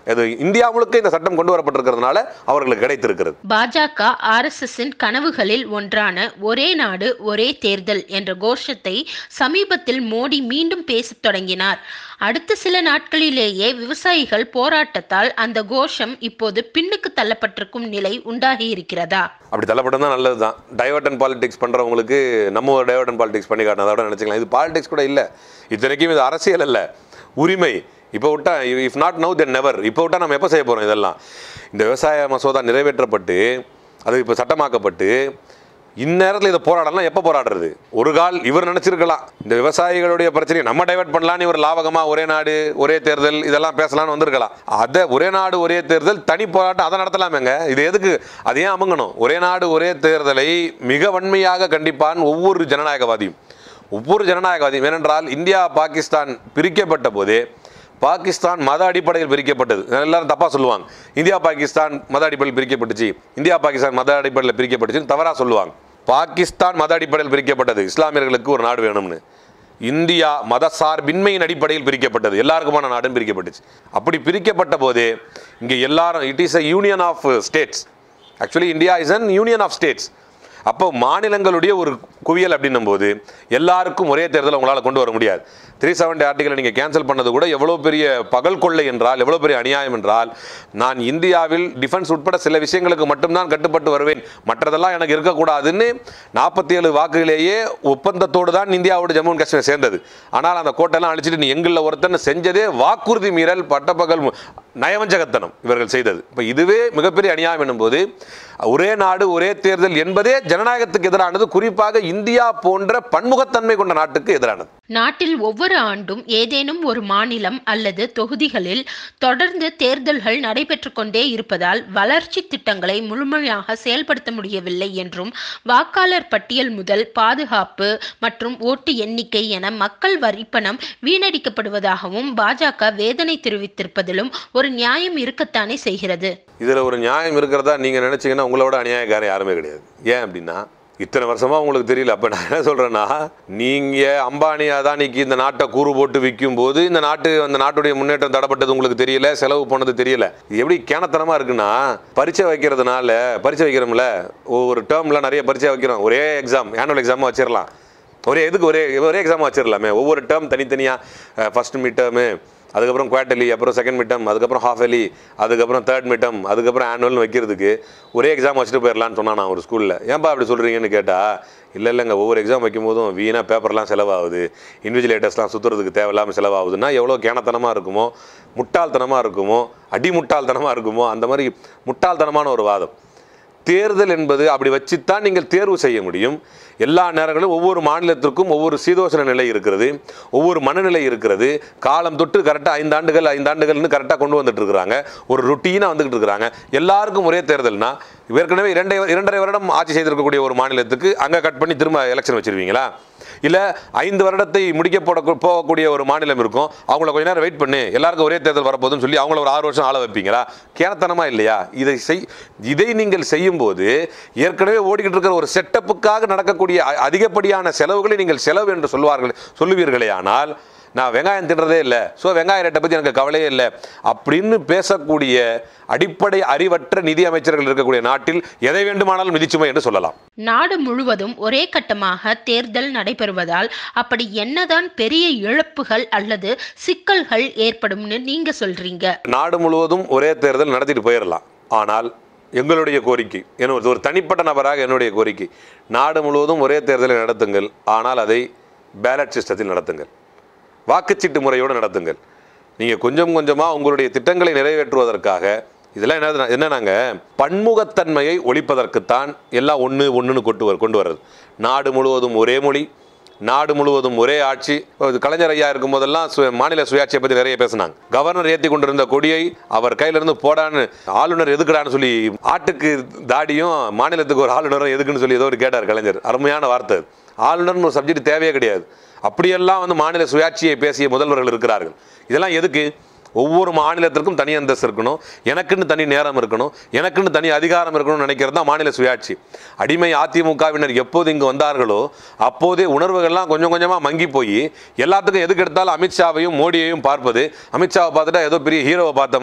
இது இந்தியா முழுக்க இந்த சட்டம் கொண்டு வரப்பட்டிருக்கிறதுனால அவர்களுக்கு கிடைத்திருக்கிறது பாஜக ஆர்எஸ்எஸ்ஸின் கனவுகளில் ஒன்றான ஒரே நாடு ஒரே தேர்தல் என்ற கோஷத்தை சமீபத்தில் மோடி மீண்டும் பேசத் தொடங்கினார் அடுத்த சில நாட்களிலேயே விவசாயிகள் போராட்டத்தால் அந்த கோஷம் இப்போது பின்னுக்கு தள்ளப்பட்டிருக்கும் நிலை உண்டாகி இருக்கிறதா அப்படி தள்ளப்பட்டது நல்லது தான் டைவர்டன் பாலிடிக்ஸ் பண்ணுறவங்களுக்கு நம்ம ஒரு டைவர்டன் பாலிடிக்ஸ் பண்ணி காட்டினதை விட நினச்சிக்கலாம் இது பாலிடிக்ஸ் கூட இல்லை இத்தனைக்கும் இது அரசியல் அல்ல உரிமை இப்போ விட்டா if not now then never இப்போ விட்டா நம்ம எப்போ செய்ய போகிறோம் இதெல்லாம் இந்த விவசாய மசோதா நிறைவேற்றப்பட்டு அது இப்போ சட்டமாக்கப்பட்டு இந்நேரத்தில் இதை போராடலாம் எப்போ போராடுறது ஒரு கால் இவர் நினச்சிருக்கலாம் இந்த விவசாயிகளுடைய பிரச்சனையை நம்ம டைவர்ட் பண்ணலான்னு இவர் லாபகமாக ஒரே நாடு ஒரே தேர்தல் இதெல்லாம் பேசலாம்னு வந்திருக்கலாம் அதை ஒரே நாடு ஒரே தேர்தல் தனி போராட்டம் அதை நடத்தலாமேங்க இது எதுக்கு அது ஏன் அமுங்கணும் ஒரே நாடு ஒரே தேர்தலை மிக வன்மையாக கண்டிப்பான் ஒவ்வொரு ஜனநாயகவாதியும் ஒவ்வொரு ஜனநாயகவாதியும் ஏனென்றால் இந்தியா பாகிஸ்தான் பிரிக்கப்பட்ட போதே பாகிஸ்தான் மத அடிப்படையில் பிரிக்கப்பட்டது எல்லாரும் தப்பா சொல்லுவாங்க இந்தியா பாகிஸ்தான் மத அடிப்படையில் பிரிக்கப்பட்டுச்சு இந்தியா பாகிஸ்தான் மத அடிப்படையில் பிரிக்கப்பட்டுச்சுன்னு தவறா சொல்லுவாங்க பாகிஸ்தான் மத அடிப்படையில் பிரிக்கப்பட்டது இஸ்லாமியர்களுக்கு ஒரு நாடு வேணும்னு இந்தியா மதசார்பின்மையின் அடிப்படையில் பிரிக்கப்பட்டது எல்லாருக்குமான நாடும் பிரிக்கப்பட்டுச்சு அப்படி பிரிக்கப்பட்ட போதே இங்கே எல்லாரும் it is a union of states actually India is an union of states அப்போ மாநிலங்களுடைய ஒரு குவியல் அப்படின்னும் போது எல்லாருக்கும் ஒரே தேர்தல் உங்களால் கொண்டு வர முடியாது த்ரீ செவன்டி ஆர்டிகளை நீங்கள் கேன்சல் பண்ணது கூட எவ்வளோ பெரிய பகல் கொள்ளை என்றால் எவ்வளோ பெரிய அநியாயம் என்றால் நான் இந்தியாவில் டிஃபென்ஸ் உட்பட சில விஷயங்களுக்கு மட்டும்தான் கட்டுப்பட்டு வருவேன் மற்றதெல்லாம் எனக்கு இருக்கக்கூடாதுன்னு நாற்பத்தி ஏழு வாக்குகளிலேயே ஒப்பந்தத்தோடு தான் இந்தியாவோட ஜம்மு அண்ட் காஷ்மீர் சேர்ந்தது ஆனால் அந்த கோட்டெல்லாம் அழிச்சிட்டு நீ எங்களில் ஒருத்தன் செஞ்சதே வாக்குறுதி மீறல் பட்டப்பகல் மு- நயவஞ்சகத்தனம் இவர்கள் செய்தது இப்போ இதுவே மிகப்பெரிய அநியாயம் என்னும்போது ஒரே நாடு ஒரே தேர்தல் என்பதே ஜனநாயகத்துக்கு எதிரானது குறிப்பாக இந்தியா போன்ற பன்முகத்தன்மை கொண்ட நாட்டுக்கு எதிரானது நாட்டில் ஒவ்வொரு ஆண்டும் ஏதேனும் ஒரு மாநிலம் அல்லது தொகுதிகளில் தொடர்ந்து தேர்தல்கள் நடைபெற்றுக் கொண்டே இருப்பதால் வளர்ச்சி திட்டங்களை முழுமையாக செயல்படுத்த முடியவில்லை என்றும் வாக்காளர் பட்டியல் முதல் பாதுகாப்பு மற்றும் ஓட்டு எண்ணிக்கை என மக்கள் வரிப்பணம் வீணடிக்கப்படுவதாகவும் பாஜக வேதனை தெரிவித்திருப்பதிலும் ஒரு நியாயம் இருக்கத்தானே செய்கிறது இதில் ஒரு நியாயம் இருக்கிறதா நீங்கள் நினச்சிங்கன்னா உங்களோட அநியாயக்காரன் யாருமே கிடையாது ஏன் அப்படின்னா இத்தனை வருஷமா உங்களுக்கு தெரியல அப்போ நான் என்ன சொல்கிறேன்னா நீங்கள் அம்பானி அதானிக்கு இந்த நாட்டை கூறு போட்டு விற்கும் போது இந்த நாட்டு அந்த நாட்டுடைய முன்னேற்றம் தடப்பட்டது உங்களுக்கு தெரியல செலவு பண்ணது தெரியல இது எப்படி கேனத்தனமாக இருக்குன்னா பரீட்சை வைக்கிறதுனால பரீட்சை வைக்கிறோம்ல ஒவ்வொரு டேர்மில் நிறைய பரீட்சை வைக்கிறோம் ஒரே எக்ஸாம் ஆனுவல் எக்ஸாமாக வச்சிடலாம் ஒரே எதுக்கு ஒரே ஒரே எக்ஸாம் வச்சிடலாமே ஒவ்வொரு டேர்ம் தனித்தனியாக ஃபர்ஸ்ட் மிட் டேர்மு அதுக்கப்புறம் குவார்டர்லி அப்புறம் செகண்ட் மிட் டேர்ம் அதுக்கப்புறம் ஹாஃப் எலி அதுக்கப்புறம் தேர்ட் மிட் டேர்ம் அதுக்கப்புறம் ஆனுவல்னு வைக்கிறதுக்கு ஒரே எக்ஸாம் வச்சுட்டு போயிடலான்னு சொன்னான் நான் ஒரு ஸ்கூலில் ஏன்பா அப்படி சொல்கிறீங்கன்னு கேட்டால் இல்லை இல்லைங்க ஒவ்வொரு எக்ஸாம் வைக்கும் போதும் வீணாக பேப்பர்லாம் செலவாகுது இன்விஜிலேட்டர்ஸ்லாம் சுற்றுறதுக்கு தேவையில்லாமல் செலவாகுதுன்னா எவ்வளோ கேனத்தனமாக இருக்குமோ முட்டாள்தனமாக இருக்குமோ அடி முட்டாள்தனமாக இருக்குமோ அந்த மாதிரி முட்டாள்தனமான ஒரு வாதம் தேர்தல் என்பது அப்படி வச்சுத்தான் நீங்கள் தேர்வு செய்ய முடியும் எல்லா நேரங்களும் ஒவ்வொரு மாநிலத்திற்கும் ஒவ்வொரு சீதோஷண நிலை இருக்கிறது ஒவ்வொரு மனநிலை இருக்கிறது காலம் தொட்டு கரெக்டாக ஐந்தாண்டுகள் ஐந்தாண்டுகள்னு கரெக்டாக கொண்டு வந்துட்டு இருக்கிறாங்க ஒரு ருட்டீனாக வந்துகிட்டு இருக்கிறாங்க எல்லாருக்கும் ஒரே தேர்தல்னா ஏற்கனவே இரண்டை இரண்டரை வருடம் ஆட்சி செய்திருக்கக்கூடிய ஒரு மாநிலத்துக்கு அங்கே கட் பண்ணி திரும்ப எலெக்ஷன் வச்சிருவீங்களா இல்லை ஐந்து வருடத்தை முடிக்க போட போகக்கூடிய ஒரு மாநிலம் இருக்கும் அவங்கள கொஞ்ச நேரம் வெயிட் பண்ணு எல்லாருக்கும் ஒரே தேர்தல் வரப்போகுதுன்னு சொல்லி அவங்கள ஒரு ஆறு வருஷம் ஆள வைப்பீங்களா கேனத்தனமா இல்லையா இதை செய் இதை நீங்கள் செய்யும்போது ஏற்கனவே ஓடிக்கிட்டு இருக்கிற ஒரு செட்டப்புக்காக நடக்கக்கூடிய அ- அதிகப்படியான செலவுகளை நீங்கள் செலவு என்று சொல்வார்கள் சொல்லுவீர்களே ஆனால் நான் வெங்காயம் தின்றதே இல்லை ஸோ வெங்காய ரேட்டை பற்றி எனக்கு கவலையே இல்லை அப்படின்னு பேசக்கூடிய அடிப்படை அறிவற்ற நிதி அமைச்சர்கள் இருக்கக்கூடிய நாட்டில் எதை வேண்டுமானாலும் நிதிச்சுமை என்று சொல்லலாம் நாடு முழுவதும் ஒரே கட்டமாக தேர்தல் நடைபெறுவதால் அப்படி என்னதான் பெரிய இழப்புகள் அல்லது சிக்கல்கள் ஏற்படும்னு நீங்க சொல்றீங்க நாடு முழுவதும் ஒரே தேர்தல் நடத்திட்டு போயிடலாம் ஆனால் எங்களுடைய கோரிக்கை என்ன ஒரு தனிப்பட்ட நபராக என்னுடைய கோரிக்கை நாடு முழுவதும் ஒரே தேர்தலை நடத்துங்கள் ஆனால் அதை பேலட் சிஸ்டத்தில் நடத்துங்கள் வாக்குச்சீட்டு முறையோடு நடத்துங்கள் நீங்கள் கொஞ்சம் கொஞ்சமாக உங்களுடைய திட்டங்களை நிறைவேற்றுவதற்காக இதெல்லாம் என்ன என்னன்னாங்க பன்முகத்தன்மையை ஒழிப்பதற்குத்தான் எல்லாம் ஒன்று ஒன்றுன்னு கொண்டு வர கொண்டு வர்றது நாடு முழுவதும் ஒரே மொழி நாடு முழுவதும் ஒரே ஆட்சி இது கலைஞர் ஐயா இருக்கும் போதெல்லாம் சு- மாநில சுயாட்சியை பற்றி நிறைய பேசினாங்க கவர்னர் ஏற்றி கொண்டிருந்த கொடியை அவர் கையிலிருந்து போடான்னு ஆளுநர் எதுக்குடான்னு சொல்லி ஆட்டுக்கு தாடியும் மாநிலத்துக்கு ஒரு ஆளுநரும் எதுக்குன்னு சொல்லி ஏதோ ஒரு கேட்டார் கலைஞர் அருமையான வார்த்தை அது. ஆளுநர்னு ஒரு சப்ஜெக்ட் தேவையே கிடையாது அப்படியெல்லாம் வந்து மாநில சுயாட்சியை பேசிய முதல்வர்கள் இருக்கிறார்கள் இதெல்லாம் எதுக்கு ஒவ்வொரு மாநிலத்திற்கும் தனி அந்தஸ்து இருக்கணும் எனக்குன்னு தனி நேரம் இருக்கணும் எனக்குன்னு தனி அதிகாரம் இருக்கணும்னு நினைக்கிறது தான் மாநில சுயாட்சி அடிமை அதிமுகவினர் எப்போது இங்கு வந்தார்களோ அப்போதே உணர்வுகள்லாம் கொஞ்சம் கொஞ்சமாக மங்கி போய் எல்லாத்துக்கும் எதுக்கு எடுத்தாலும் அமித்ஷாவையும் மோடியையும் பார்ப்பது அமித்ஷாவை பார்த்துட்டா ஏதோ பெரிய ஹீரோவை பார்த்த மாதிரி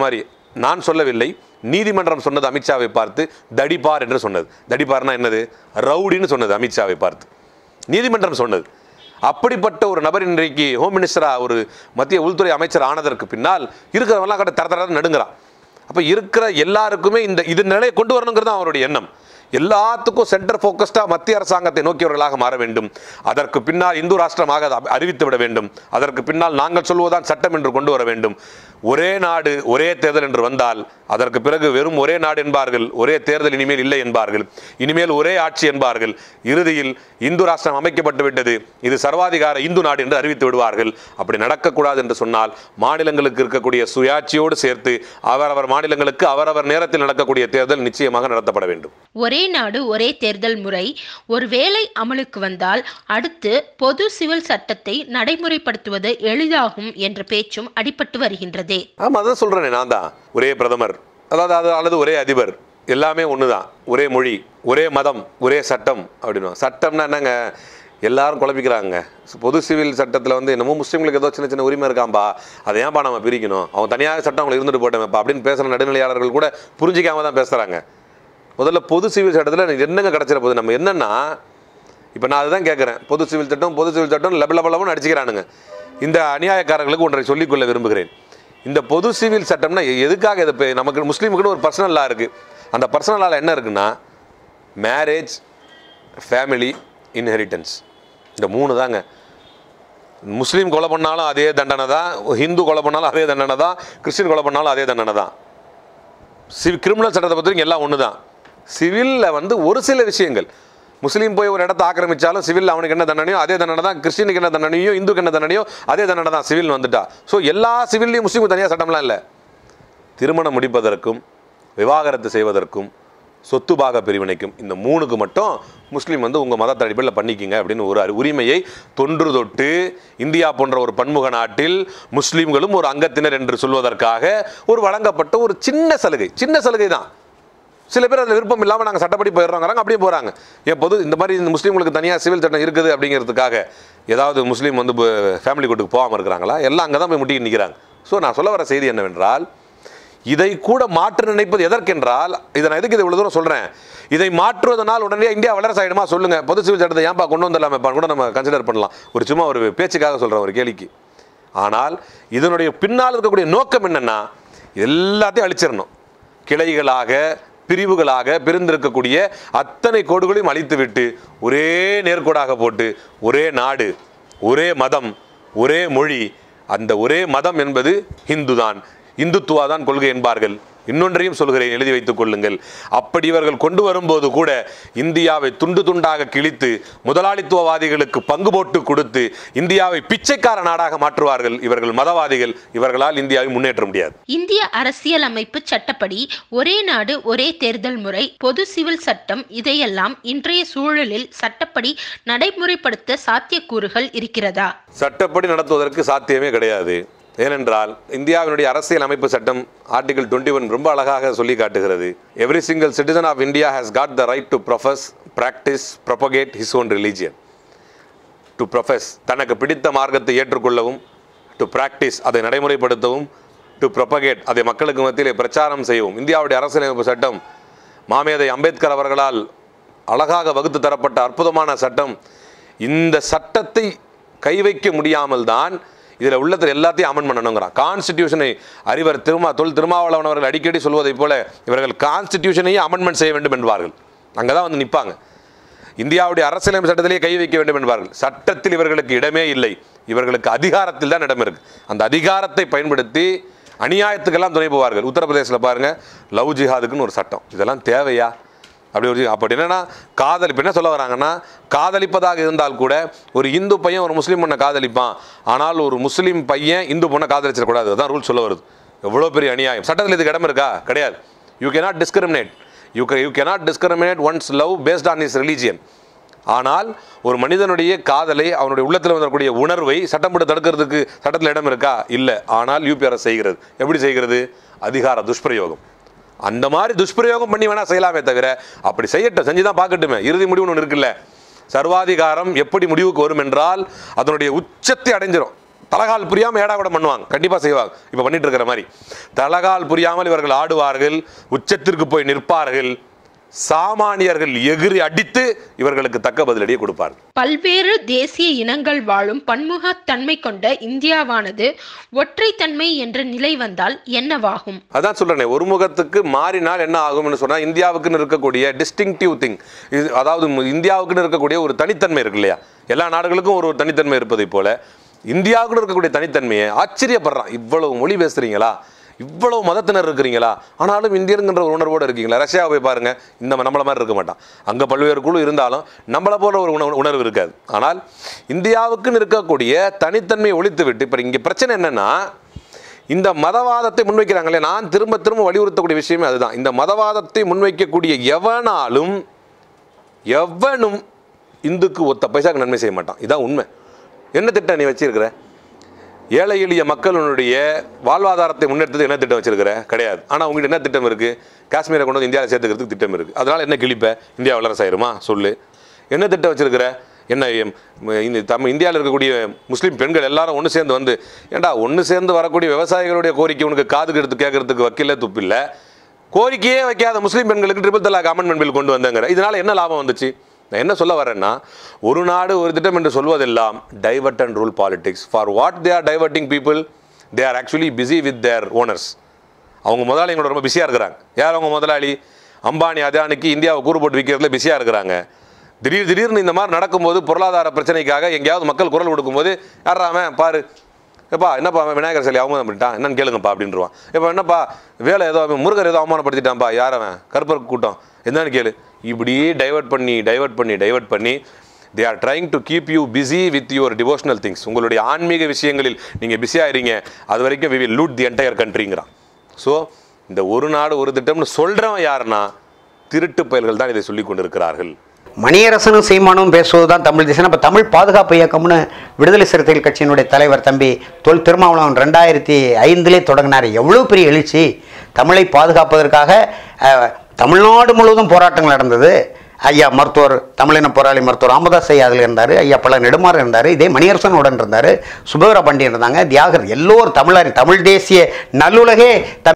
நான் சொல்லவில்லை நீதிமன்றம் சொன்னது அமித்ஷாவை பார்த்து தடிபார் என்று சொன்னது தடிபார்னா என்னது ரவுடின்னு சொன்னது அமித்ஷாவை பார்த்து நீதிமன்றம் சொன்னது அப்படிப்பட்ட ஒரு நபர் இன்றைக்கு ஹோம் மினிஸ்டரா ஒரு மத்திய உள்துறை அமைச்சர் ஆனதற்கு பின்னால் இருக்கிறவங்களாம் கடை தர தர நடுங்கிறான் அப்போ இருக்கிற எல்லாருக்குமே இந்த இது நிலையை கொண்டு வரணுங்கிறது தான் அவருடைய எண்ணம் எல்லாத்துக்கும் சென்டர் ஃபோக்கஸ்டாக மத்திய அரசாங்கத்தை நோக்கியவர்களாக மாற வேண்டும் அதற்கு பின்னால் இந்து ராஷ்டிரமாக அதை அறிவித்து விட வேண்டும் அதற்கு பின்னால் நாங்கள் சொல்வதுதான் சட்டம் என்று கொண்டு வர வேண்டும் ஒரே நாடு ஒரே தேர்தல் என்று வந்தால் அதற்கு பிறகு வெறும் ஒரே நாடு என்பார்கள் ஒரே தேர்தல் இனிமேல் இல்லை என்பார்கள் இனிமேல் ஒரே ஆட்சி என்பார்கள் இறுதியில் இந்து ராஷ்டிரம் அமைக்கப்பட்டு விட்டது இது சர்வாதிகார இந்து நாடு என்று அறிவித்து விடுவார்கள் அப்படி நடக்கக்கூடாது என்று சொன்னால் மாநிலங்களுக்கு இருக்கக்கூடிய சுயாட்சியோடு சேர்த்து அவரவர் மாநிலங்களுக்கு அவரவர் நேரத்தில் நடக்கக்கூடிய தேர்தல் நிச்சயமாக நடத்தப்பட வேண்டும் ஒரே நாடு ஒரே தேர்தல் முறை ஒருவேளை அமலுக்கு வந்தால் அடுத்து பொது சிவில் சட்டத்தை நடைமுறைப்படுத்துவது எளிதாகும் என்ற பேச்சும் அடிபட்டு வருகின்றதே ஆமாம் அதான் சொல்கிறேனே நான் தான் ஒரே பிரதமர் அதாவது அது அல்லது ஒரே அதிபர் எல்லாமே ஒன்று தான் ஒரே மொழி ஒரே மதம் ஒரே சட்டம் அப்படின்னு சட்டம்னா என்னங்க எல்லாரும் குழப்பிக்கிறாங்க பொது சிவில் சட்டத்தில் வந்து என்னமோ முஸ்லீம்களுக்கு ஏதோ சின்ன சின்ன உரிமை இருக்காம்பா அதை ஏன்பா நம்ம பிரிக்கணும் அவங்க தனியாக சட்டம் அவங்களை இருந்துட்டு போட்டோமேப்பா அப்படின்னு பேசுகிற நடுநிலையாளர்கள் கூட புரிஞ்சிக்காம தான் பேசுகிறாங்க முதல்ல பொது சிவில் சட்டத்தில் என்னங்க கிடச்சிட போகுது நம்ம என்னன்னா இப்போ நான் அதுதான் கேட்குறேன் பொது சிவில் சட்டம் பொது சிவில் சட்டம் லெபல லபலன்னு அடிச்சுக்கிறானுங்க இந்த அநியாயக்காரர்களுக்கு ஒன்றை சொல்லிக்கொள்ள விரும்புகிறேன் இந்த பொது சிவில் சட்டம்னா எ- எதுக்காக இதை பே- நமக்கு முஸ்லீமுக்குன்னு ஒரு பர்சனல் லா இருக்குது அந்த பர்சனல் லாவில் என்ன இருக்குன்னா மேரேஜ் ஃபேமிலி இன்ஹெரிட்டன்ஸ் இந்த மூணு தாங்க முஸ்லீம் கொலை பண்ணாலும் அதே தண்டனை தான் ஹிந்து கொலை பண்ணாலும் அதே தண்டனை தான் கிறிஸ்டின் கொலை பண்ணாலும் அதே தண்டனை தான் சிவி கிரிமினல் சட்டத்தை பொறுத்த வரைக்கும் எல்லாம் ஒன்று தான் சிவிலில் வந்து ஒரு சில விஷயங்கள் முஸ்லீம் போய் ஒரு இடத்த ஆக்கிரமிச்சாலும் சிவில் அவனுக்கு என்ன தண்டனையோ அதே தண்டனை தான் கிறிஸ்டினுக்கு என்ன தண்டனையோ இந்துக்கு என்ன தண்டனையோ அதே தண்டனை தான் சிவில் வந்துட்டா ஸோ எல்லா சிவில்லையும் முஸ்லீமுக்கு தனியாக சட்டம்லாம் இல்லை திருமணம் முடிப்பதற்கும் விவாகரத்து செய்வதற்கும் சொத்து பாக பிரிவினைக்கும் இந்த மூணுக்கு மட்டும் முஸ்லீம் வந்து உங்கள் மதத்தை அடிப்படையில் பண்ணிக்கிங்க அப்படின்னு ஒரு அறி- உரிமையை தொன்று தொட்டு இந்தியா போன்ற ஒரு பன்முக நாட்டில் முஸ்லீம்களும் ஒரு அங்கத்தினர் என்று சொல்வதற்காக ஒரு வழங்கப்பட்ட ஒரு சின்ன சலுகை சின்ன சலுகை தான் சில பேர் அதில் விருப்பம் இல்லாமல் நாங்கள் சட்டப்படி போயிடுறோங்கிறாங்க அப்படியே போகிறாங்க ஏன் பொது இந்த மாதிரி இந்த முஸ்லீம்களுக்கு தனியாக சிவில் சட்டம் இருக்குது அப்படிங்கிறதுக்காக ஏதாவது முஸ்லீம் வந்து ஃபேமிலி கோர்ட்டுக்கு போகாமல் இருக்கிறாங்களா எல்லாம் அங்கே தான் போய் முட்டிக்கு நிற்கிறாங்க ஸோ நான் சொல்ல வர செய்தி என்னவென்றால் இதை கூட மாற்ற நினைப்பது எதற்கென்றால் இதை நான் எதுக்கு இதை இவ்வளவு தூரம் சொல்றேன் இதை மாற்றுவதனால் உடனே இந்தியா வல்லரசு ஆயிடுமா சொல்லுங்க பொது சிவில் சட்டத்தை ஏன்பா கொண்டு வந்துடலாமேப்பா கூட நம்ம கன்சிடர் பண்ணலாம் ஒரு சும்மா ஒரு பேச்சுக்காக சொல்றேன் ஒரு கேலிக்கு ஆனால் இதனுடைய பின்னால் இருக்கக்கூடிய நோக்கம் என்னன்னா எல்லாத்தையும் அழிச்சிடணும் கிளைகளாக பிரிவுகளாக பிரிந்திருக்கக்கூடிய அத்தனை கோடுகளையும் அழித்துவிட்டு ஒரே நேர்கோடாக போட்டு ஒரே நாடு ஒரே மதம் ஒரே மொழி அந்த ஒரே மதம் என்பது ஹிந்து தான் இந்துத்துவா தான் கொள்கை என்பார்கள் இன்னொன்றையும் சொல்கிறேன் எழுதி வைத்துக் கொள்ளுங்கள் அப்படி இவர்கள் கொண்டு வரும்போது கூட இந்தியாவை துண்டு துண்டாக கிழித்து முதலாளித்துவவாதிகளுக்கு பங்கு போட்டு கொடுத்து இந்தியாவை பிச்சைக்கார நாடாக மாற்றுவார்கள் இவர்கள் மதவாதிகள் இவர்களால் இந்தியாவை முன்னேற்ற முடியாது இந்திய அரசியலமைப்பு சட்டப்படி ஒரே நாடு ஒரே தேர்தல் முறை பொது சிவில் சட்டம் இதையெல்லாம் இன்றைய சூழலில் சட்டப்படி நடைமுறைப்படுத்த சாத்தியக்கூறுகள் இருக்கிறதா சட்டப்படி நடத்துவதற்கு சாத்தியமே கிடையாது ஏனென்றால் இந்தியாவினுடைய அரசியல் அமைப்பு சட்டம் ஆர்டிகல் டுவெண்ட்டி ஒன் ரொம்ப அழகாக சொல்லி காட்டுகிறது every single citizen of India has got the right to profess practise propagate his own religion to profess தனக்கு பிடித்த மார்க்கத்தை ஏற்றுக்கொள்ளவும் டு பிராக்டிஸ் அதை நடைமுறைப்படுத்தவும் டு ப்ரொபகேட் அதை மக்களுக்கு மத்தியிலே பிரச்சாரம் செய்யவும் இந்தியாவுடைய அரசியலமைப்பு சட்டம் மாமேதை அம்பேத்கர் அவர்களால் அழகாக வகுத்து தரப்பட்ட அற்புதமான சட்டம் இந்த சட்டத்தை கை வைக்க முடியாமல் தான் இதில் உள்ளத்தில் எல்லாத்தையும் அமன் பண்ணணுங்கிறான் கான்ஸ்டிடியூஷனை அறிவர் திருமா தொல் திருமாவளவன் அவர்கள் அடிக்கடி சொல்வதைப் போல இவர்கள் கான்ஸ்டிடியூஷனையே அமெண்ட்மெண்ட் செய்ய வேண்டும் என்பார்கள் அங்கே தான் வந்து நிற்பாங்க இந்தியாவுடைய அரசியலமைப்பு சட்டத்திலேயே கை வைக்க வேண்டும் என்பார்கள் சட்டத்தில் இவர்களுக்கு இடமே இல்லை இவர்களுக்கு அதிகாரத்தில் தான் இடம் இருக்கு அந்த அதிகாரத்தை பயன்படுத்தி அநியாயத்துக்கெல்லாம் துணை போவார்கள் உத்தரப்பிரதேசத்தில் பாருங்க லவ் ஜிஹாதுக்குன்னு ஒரு சட்டம் இதெல்லாம் தேவையா அப்படி ஒரு அப்படி என்னன்னா காதல் இப்போ என்ன சொல்ல வராங்கன்னா காதலிப்பதாக இருந்தால் கூட ஒரு இந்து பையன் ஒரு முஸ்லீம் பொண்ணை காதலிப்பான் ஆனால் ஒரு முஸ்லீம் பையன் இந்து பொண்ணை காதலிச்சிடக்கூடாது அதுதான் ரூல் சொல்ல வருது எவ்வளோ பெரிய அநியாயம் சட்டத்தில் இதுக்கு இடம் இருக்கா கிடையாது you cannot discriminate you you cannot discriminate one's love based on is religion ஆனால் ஒரு மனிதனுடைய காதலை அவனுடைய உள்ளத்தில் வரக்கூடிய உணர்வை சட்டம் போட்டு தடுக்கிறதுக்கு சட்டத்தில் இடம் இருக்கா இல்லை ஆனால் யூபி அரசு செய்கிறது எப்படி செய்கிறது அதிகார துஷ்பிரயோகம் அந்த மாதிரி துஷ்பிரயோகம் பண்ணி வேணா செய்யலாமே தவிர அப்படி செய்யட்டும் செஞ்சு தான் பார்க்கட்டுமே இறுதி முடிவு ஒன்று இருக்குல்ல சர்வாதிகாரம் எப்படி முடிவுக்கு வரும் என்றால் அதனுடைய உச்சத்தை அடைஞ்சிரும் தலகால் புரியாமல் ஏடா கூட பண்ணுவாங்க கண்டிப்பாக செய்வாங்க இப்போ பண்ணிட்டு இருக்கிற மாதிரி தலகால் புரியாமல் இவர்கள் ஆடுவார்கள் உச்சத்திற்கு போய் நிற்பார்கள் சாமானியர்கள் எகிரி அடித்து இவர்களுக்கு தக்க பதிலடியை கொடுப்பார்கள் பல்வேறு தேசிய இனங்கள் வாழும் பன்முகத்தன்மை கொண்ட இந்தியாவானது ஒற்றைத்தன்மை என்ற நிலை வந்தால் என்னவாகும் அதான் சொல்றேனே ஒரு முகத்துக்கு மாறினால் என்ன ஆகும்னு சொன்னா இந்தியாவுக்குன்னு இருக்கக்கூடிய டிஸ்டிங்டிவ் திங் இது அதாவது மு- இந்தியாவுக்குன்னு இருக்கக்கூடிய ஒரு தனித்தன்மை இருக்கு இல்லையா எல்லா நாடுகளுக்கும் ஒரு ஒரு தனித்தன்மை இருப்பதை போல இந்தியாவுக்குன்னு இருக்கக்கூடிய தனித்தன்மையை ஆச்சரியப்படுறான் இவ்வளவு மொழி பேசுறீங்களா இவ்வளவு மதத்தினர் இருக்கிறீங்களா ஆனாலும் இந்தியருங்கிற ஒரு உணர்வோடு இருக்கீங்களா ரஷ்யாவை போய் பாருங்க இந்த ம- நம்மள மாதிரி இருக்க மாட்டான் அங்க பல்வேறு குழு இருந்தாலும் நம்மளை போல ஒரு உணர்வு உணர்வு இருக்காது ஆனால் இந்தியாவுக்குன்னு இருக்கக்கூடிய தனித்தன்மையை ஒழித்து விட்டு இப்போ இங்க பிரச்சனை என்னன்னா இந்த மதவாதத்தை முன்வைக்கிறாங்களே நான் திரும்ப திரும்ப வலியுறுத்தக்கூடிய விஷயமே அதுதான் இந்த மதவாதத்தை முன்வைக்கக்கூடிய எவனாலும் எவனும் இந்துக்கு ஒத்த பைசாக்கு நன்மை செய்ய மாட்டான் இதான் உண்மை என்ன திட்டம் நீ வச்சிருக்கிற ஏழை எளிய மக்களுடைய வாழ்வாதாரத்தை முன்னெடுத்தது என்ன திட்டம் வச்சிருக்கிற கிடையாது ஆனால் உங்ககிட்ட என்ன திட்டம் இருக்கு காஷ்மீரை கொண்டு வந்து இந்தியாவில் சேர்த்துக்கிறதுக்கு திட்டம் இருக்கு அதனால என்ன கிழிப்ப இந்தியா வல்லரசு ஆயிருமா சொல்லு என்ன திட்டம் வச்சிருக்கிற என்ன எம், இந்த தமிழ் இந்தியாவில் இருக்கக்கூடிய முஸ்லீம் பெண்கள் எல்லாரும் ஒன்று சேர்ந்து வந்து ஏண்டா ஒன்று சேர்ந்து வரக்கூடிய விவசாயிகளுடைய கோரிக்கை உனக்கு காதுக்கு எடுத்து கேட்கறதுக்கு வக்கீல துப்பில்லை கோரிக்கையே வைக்காத முஸ்லீம் பெண்களுக்கு ட்ரிபிள் தலாக் அமெண்ட்மெண்ட் பில் கொண்டு வந்தாங்க இதனால என்ன லாபம் வந்துச்சு நான் என்ன சொல்ல வரேன்னா ஒரு நாடு ஒரு திட்டம் என்று சொல்வதெல்லாம் divert and rule politics for what they are diverting people they are actually busy with their owners அவங்க முதலாளிங்களோட ரொம்ப பிஸியாக இருக்கிறாங்க யார் அவங்க முதலாளி அம்பானி அதானிக்கு இந்தியாவை கூறு போட்டு விற்கிறதுல பிஸியாக இருக்கிறாங்க திடீர் திடீர்னு இந்த மாதிரி நடக்கும்போது பொருளாதார பிரச்சனைக்காக எங்கேயாவது மக்கள் குரல் கொடுக்கும்போது யாராமன் பாரு எப்பா என்னப்பா அவன் விநாயகர் சிலை அவமானம் பண்ணிட்டான் என்னன்னு கேளுங்கப்பா அப்படின்றவான் இப்போ என்னப்பா வேலை ஏதோ அவன் முருகர் ஏதோ அவமானப்படுத்திட்டான்ப்பா யார் அவன் கருப்பர் கூட்டம் என்னன்னு கேளு இப்படியே டைவர்ட் பண்ணி டைவர்ட் பண்ணி டைவர்ட் பண்ணி they are trying to keep you busy with your devotional things உங்களுடைய ஆன்மீக விஷயங்களில் நீங்கள் பிஸியாக இருங்க அது வரைக்கும் we will loot the entire கண்ட்ரிங்கிறான் ஸோ இந்த ஒரு நாடு ஒரு திட்டம்னு சொல்கிறவன் யாருன்னா திருட்டு பயல்கள் தான் இதை சொல்லி கொண்டிருக்கிறார்கள் மணியரசனும் சீமானும் பேசுவது தான் தமிழ் தேசம் அப்போ தமிழ் பாதுகாப்பு இயக்கம்னு விடுதலை சிறுத்தைகள் கட்சியினுடைய தலைவர் தம்பி தொல் திருமாவளவன் ரெண்டாயிரத்தி ஐந்திலே தொடங்கினார் எவ்வளோ பெரிய எழுச்சி தமிழை பாதுகாப்பதற்காக அஹ், தமிழ்நாடு முழுவதும் போராட்டங்கள் நடந்தது ஐயா மருத்துவர் தமிழின போராளி மருத்துவர் ராமதாஸ் ஐயா அதில் இருந்தார் ஐயா பல நெடுமாறன் இருந்தார் இதே மணியரசன் உடன் இருந்தார் சுபவர பாண்டியன் இருந்தாங்க தியாகர் எல்லோரும் தமிழர் தமிழ் தேசிய நல்லுலகே